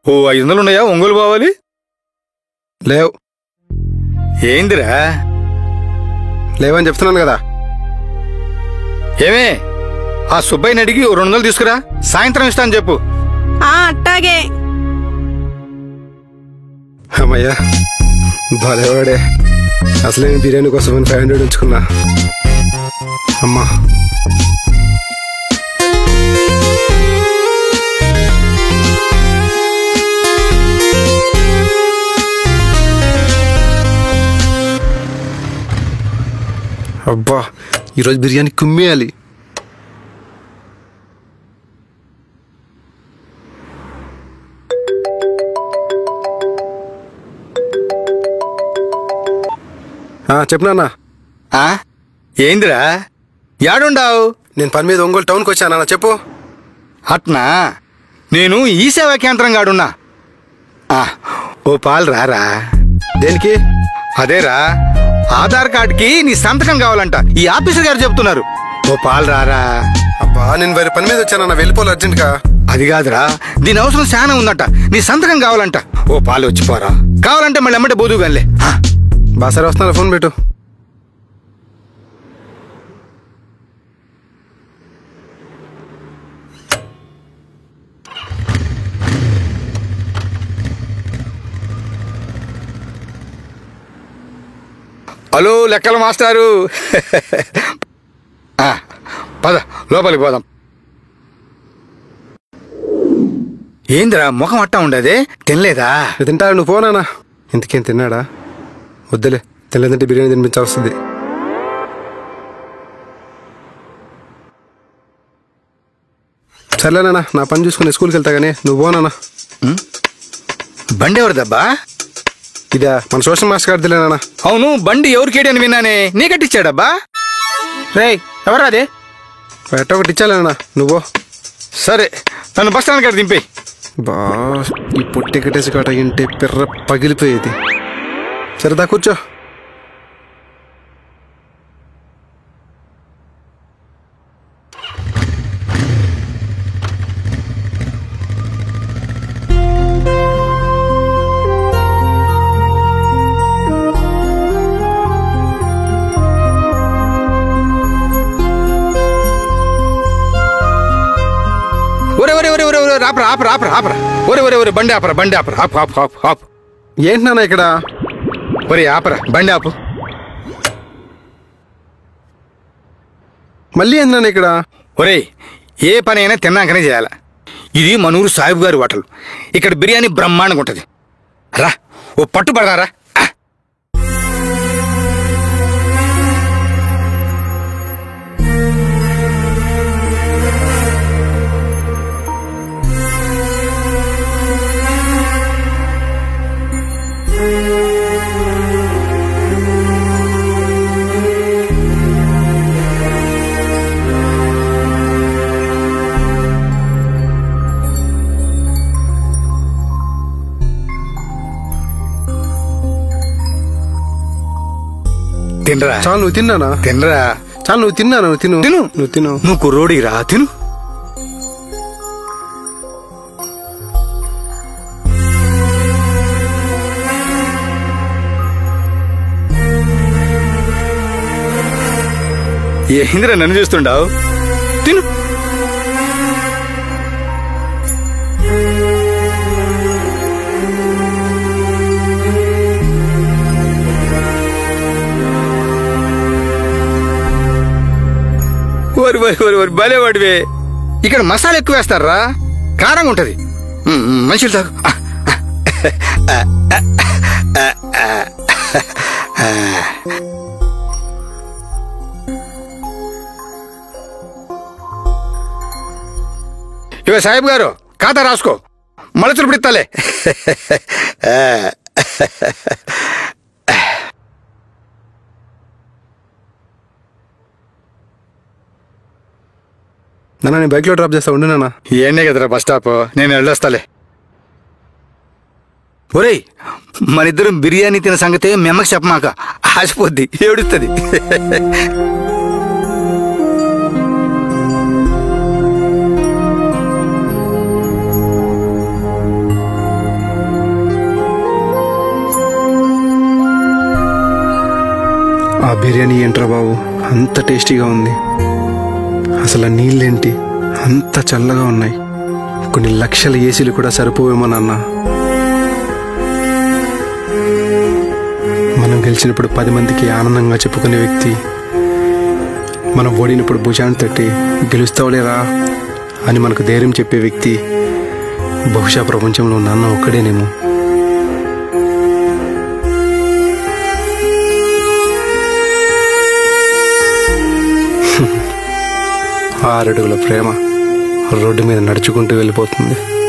ఓ ఐదు వందలు ఉన్నాయా ఒంగోలు పోవాలి లేవు ఏందిరా లేవని చెప్తున్నాను కదా ఏమే ఆ సుబ్బయ్యని అడిగి ఓ రెండు వందలు తీసుకురా సాయంత్రం ఇస్తాను చెప్పు ఆ అట్టాగే అమ్మయ్యా భలేవాడే అసలు నేను బిర్యానీ కోసం ఫైవ్ హండ్రెడ్ ఉంచుకున్నా అమ్మా అబ్బా ఈరోజు బిర్యానీ కుమ్మేయాలి చెప్పనా ఆ ఏందిరా యాడుండావు నేను పని మీద ఒంగోలు టౌన్కి వచ్చానా చెప్పు అట్నా నేను ఈ సేవా కేంద్రం గాడున్నా ఆ, ఓ పాలు రారా దేనికి అదేరా ఆధార్ కార్డుకి నీ సంతకం కావాలంట ఈ ఆఫీసర్ గారు చెప్తున్నారు ఓ పాలు రారా అబ్బా నేను వేరే పని మీద వచ్చానన్న వెళ్ళిపోవాలి అర్జెంట్గా అది కాదురా దీని అవసరం చాలా ఉందట నీ సంతకం కావాలంట ఓ పాలు వచ్చిపోరా కావాలంటే మళ్ళీ ఎమ్మటే బోదు గన్లే బా సరే వస్తున్నా ఫోన్ పెట్టు హలో లెక్కల మాస్టారు ఆ, పద లోపలికి పోదాం ఏందిరా ముఖం అట్టా ఉండదే తినలేదా నువ్వు తింటా నువ్వు పోనానా ఇంతకేం తిన్నాడా వద్దులే తినలేదంటే బిర్యానీ తినిపించా వస్తుంది సర్లేనా నా పని చూసుకుని స్కూల్కి వెళ్తా కానీ నువ్వు పోనానా బండి ఎవరిదబ్బా ఇదా మన సోషల్ మాస్టర్ గారిదిలేనా అవును బండి ఎవరికేడని విన్నానే నీ కట్టించాడబ్బా రే ఎవరా అదే ఎట్ట ఒకటి ఇచ్చాలేనా నువ్వు సరే నన్ను బస్ స్టాండ్ కాడ దింపే బా ఈ పొట్టి కట్టేసి కాట ఇంటే పిర్ర పగిలిపోయేది సరదా కూర్చో ఒరే ఒరే ఒరే ఒరే ఒరే రాపరా ఆపరా ఆపరా ఆపరా ఒరే ఒరే ఒరే బండి ఆపరా బండి ఆపరా ఆపు ఆపు ఆపు ఆపు ఏంటి నాన్న ఇక్కడ ఒరే ఆపరా బండి ఆపు మళ్ళీ ఏంటి నాన్న ఇక్కడ ఒరే ఏ పని అయినా తిన్నాకనే చేయాల ఇది మనూరు సాహిబ్ గారి హోటల్ ఇక్కడ బిర్యానీ బ్రహ్మాండంగా ఉంటుంది రా ఓ పట్టు పడదారా ఆ. తినరా చాలు నువ్వు తిన్నానా తినరా చాలు నువ్వు తిన్నా నువ్వు తిను తిను. నువ్వు తిను నువ్వు కుర్రోడి రా తిను ఏందిరా నన్ను చూస్తుండావు తిను ఓరి ఓరి ఓరి ఓరి భలే వాడివే ఇక్కడ మసాలా ఎక్కువ వేస్తారా కారంగా ఉంటది మ్, మ్, మనుషులు తాగు ఆ, ఆ, ఆ, ఆ, ఆ, ఆ. ఇవే సాహెబ్ గారు ఖాతా రాసుకో మలచులు పిడితాలే నాన్న నేను బైక్లో డ్రాప్ చేస్తా ఉండు నాన్న ఏండే కదరా బస్ స్టాప్ నేను వెళ్ళొస్తాలే ఒరేయ్ మనిద్దరం బిర్యానీ తిన సంగతే మెమ్మకి చెప్పమాక ఆశపోద్ది ఏడుస్తుంది బిర్యానీ ఏంట్రా బాబు అంత టేస్టీగా ఉంది అసలు ఆ నీళ్ళేంటి అంత చల్లగా ఉన్నాయి కొన్ని లక్షల ఏసీలు కూడా సరిపోవేమో నాన్న మనం గెలిచినప్పుడు పది మందికి ఆనందంగా చెప్పుకునే వ్యక్తి మనం ఓడినప్పుడు భుజాన్ని తట్టి గెలుస్తావులేరా అని మనకు ధైర్యం చెప్పే వ్యక్తి బహుశా ప్రపంచంలో నాన్న ఒక్కడేనేమో ఆరడుగుల ప్రేమ రోడ్డు మీద నడుచుకుంటూ వెళ్ళిపోతుంది